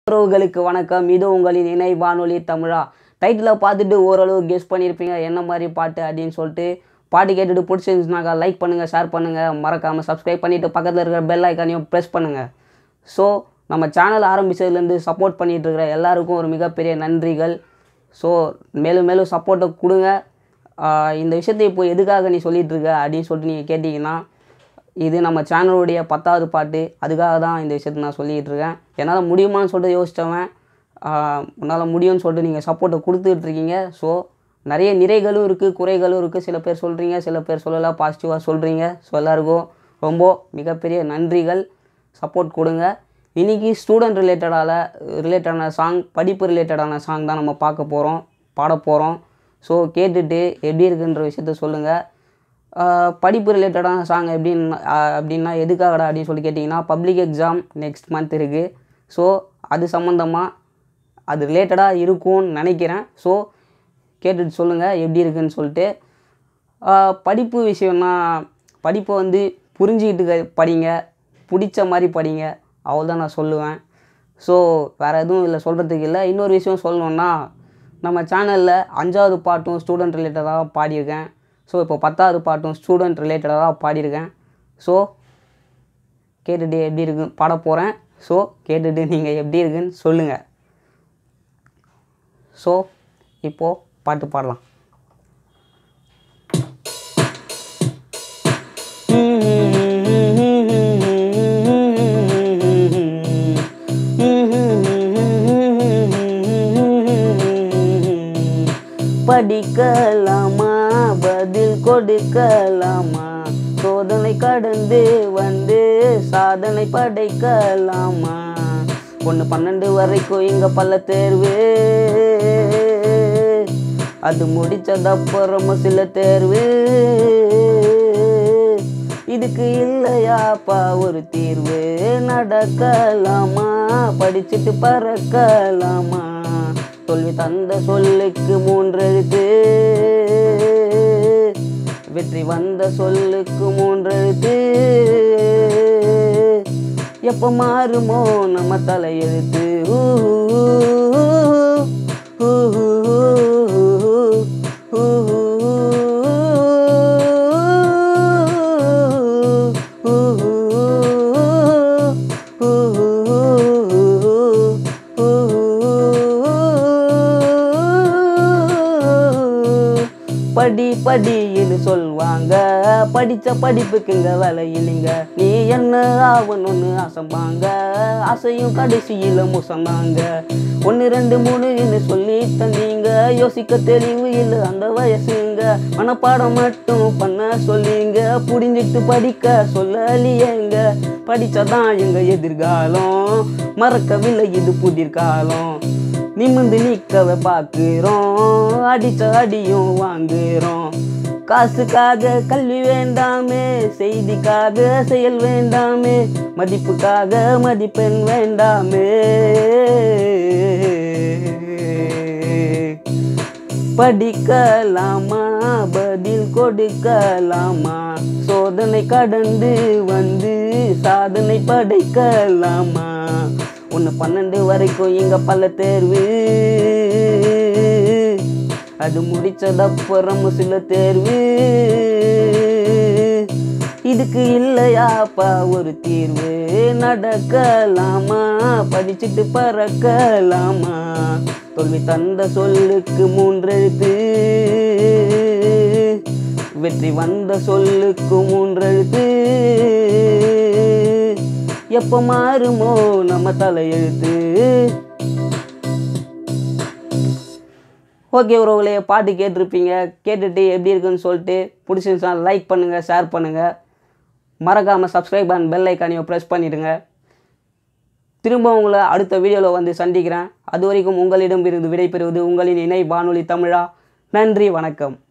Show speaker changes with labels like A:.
A: உறவுகளுக்கு வணக்கம் இது உங்களின் இணை வானொலி தமிழா டைட்டில் பார்த்துட்டு ஓரளவு கெஸ் பண்ணியிருப்பீங்க என்ன மாதிரி பாட்டு அப்படின்னு சொல்லிட்டு பாட்டு கேட்டுட்டு பிடிச்சிருந்துச்சுனாக்கா லைக் பண்ணுங்கள் ஷேர் பண்ணுங்கள் மறக்காமல் சப்ஸ்கிரைப் பண்ணிவிட்டு பக்கத்தில் இருக்கிற பெல் ஐக்கானையும் ப்ரெஸ் பண்ணுங்கள் ஸோ நம்ம சேனல் ஆரம்பித்ததுலேருந்து சப்போர்ட் பண்ணிகிட்டு இருக்கிற எல்லாருக்கும் ஒரு மிகப்பெரிய நன்றிகள் ஸோ மேலும் மேலும் சப்போர்ட்டை கொடுங்க ஆஹ் இந்த விஷயத்தை இப்போ எதுக்காக நீ சொல்லிட்டு இருக்க அப்படின்னு சொல்லிட்டு நீங்கள் கேட்டிங்கன்னா இது நம்ம சேனலுடைய பத்தாவது பாட்டு அதுக்காக தான் இந்த விஷயத்தை நான் சொல்லிகிட்டு இருக்கேன் என்னால் முடியுமான்னு சொல்லிட்டு யோசித்தவன் உன்னால் முடியும்னு சொல்லிட்டு நீங்கள் சப்போர்ட்டை கொடுத்துட்டு இருக்கீங்க ஸோ நிறைய நிறைகளும் இருக்குது குறைகளும் இருக்குது சில பேர் சொல்கிறீங்க சில பேர் சொல்லலை பாசிட்டிவாக சொல்கிறீங்க ஸோ எல்லாருக்கும் ரொம்ப மிகப்பெரிய நன்றிகள் சப்போர்ட் கொடுங்க இன்றைக்கி ஸ்டூடெண்ட் ரிலேட்டடால ரிலேட்டடான சாங் படிப்பு ரிலேட்டடான சாங் தான் நம்ம பார்க்க போகிறோம் பாட போகிறோம் ஸோ கேட்டுட்டு எப்படி இருக்குன்ற விஷயத்த சொல்லுங்கள் ஆஹ் படிப்பு ரிலேட்டடான சாங் எப்படின்னு ஆஹ் அப்படின்னா எதுக்காகடா அப்படின்னு சொல்லி கேட்டிங்கன்னா பப்ளிக் எக்ஸாம் நெக்ஸ்ட் மந்த் இருக்குது ஸோ அது சம்மந்தமாக அது ரிலேட்டடாக இருக்கும்னு நினைக்கிறேன் ஸோ கேட்டுட்டு சொல்லுங்கள் எப்படி இருக்குன்னு சொல்லிட்டு ஆஹ் படிப்பு விஷயம்னா படிப்பை வந்து புரிஞ்சுக்கிட்டு க- படிங்க பிடிச்ச மாதிரி படிங்க அவ்வளோதான் நான் சொல்லுவேன் ஸோ வேறு எதுவும் இல்லை சொல்கிறதுக்கு இல்லை இன்னொரு விஷயம் சொல்லணுன்னா நம்ம சேனலில் அஞ்சாவது பாட்டும் ஸ்டூடெண்ட் ரிலேட்டடாக பாடியிருக்கேன் ஸோ இப்போ பத்தாவது பாட்டும் ஸ்டூடெண்ட் ரிலேட்டடாக தான் பாடியிருக்கேன் ஸோ கேட்டுட்டு எப்படி இருக்கு பாட போகிறேன் ஸோ கேட்டுட்டு நீங்கள் எப்படி இருக்குன்னு சொல்லுங்கள் ஸோ இப்போது பாட்டு பாடலாம் படிக்கலாமா பதில் கொடுக்கலாமா சோதனை கடந்து வந்து சாதனை படைக்கலாமா ஒன்று பன்னெண்டு வரைக்கும் இங்கே பல தேர்வு அது முடிச்சதப்புறமும் சில தேர்வு இதுக்கு இல்லையாப்பா ஒரு தீர்வு நடக்கலாமா படிச்சுட்டு பறக்கலாமா தோல்வி தந்த சொல்லுக்கு மூன்றெழுத்து வெற்றி வந்த சொல்லுக்கு மூன்றெழுத்து எப்போ மாறுமோ நம்ம தலையெழுத்து ஊ, ஊ, ஊ, ஊ, படி படின்னு சொல்வாங்க படிச்ச படிப்புக்குங்க வேலை இல்லைங்க நீ என்ன ஆகணும்னு ஆசைப்பாங்க ஆசையும் கடைசியில முசந்தாங்க ஒன்று ரெண்டு மூணுன்னு சொல்லி தந்தீங்க யோசிக்க தெளிவு இல்லை அந்த வயசுங்க மனப்பாடம் மட்டும் பண்ண சொல்லிங்க புரிஞ்சிட்டு படிக்க சொல்லலியேங்க படிச்சாதான் எங்க எதிர்காலம் மறக்கவில்லை இது புதிர்காலம் நிமிந்து நிற்கவே பார்க்குறோம் அடிச்ச அடியும் வாங்குறோம் காசுக்காக கல்வி வேண்டாமே செய்திக்காக செயல் வேண்டாமே மதிப்புக்காக மதிப்பெண் வேண்டாமே படிக்கலாமா பதில் கொடுக்கலாமா சோதனை கடந்து வந்து சாதனை படைக்கலாமா ஒன்று பன்னெண்டு வரைக்கும் இங்க பல தேர்வு அது முடிச்சதப்புறம் சில தேர்வு இதுக்கு இல்லையாப்பா ஒரு தீர்வு நடக்கலாமா படிச்சுட்டு பறக்கலாமா தோல்வி தந்த சொல்லுக்கு மூன்றெழுத்து வெற்றி வந்த சொல்லுக்கு மூன்றெழுத்து எப்போ மாறுமோ நம்ம தலையெழுத்து ஓகே உறவுகளே பாட்டு கேட்டிருப்பீங்க கேட்டுட்டு எப்படி இருக்குன்னு சொல்லிட்டு பிடிச்சிருந்துச்சா லைக் பண்ணுங்கள் ஷேர் பண்ணுங்கள் மறக்காமல் சப்ஸ்கிரைப் அண்ட் பெல் ஐக்கானையும் ப்ரெஸ் பண்ணிடுங்க திரும்ப உங்களை அடுத்த வீடியோவில் வந்து சந்திக்கிறேன் அது வரைக்கும் உங்களிடம் இருந்து விடைபெறுவது உங்களின் இணை வானொலி தமிழா நன்றி வணக்கம்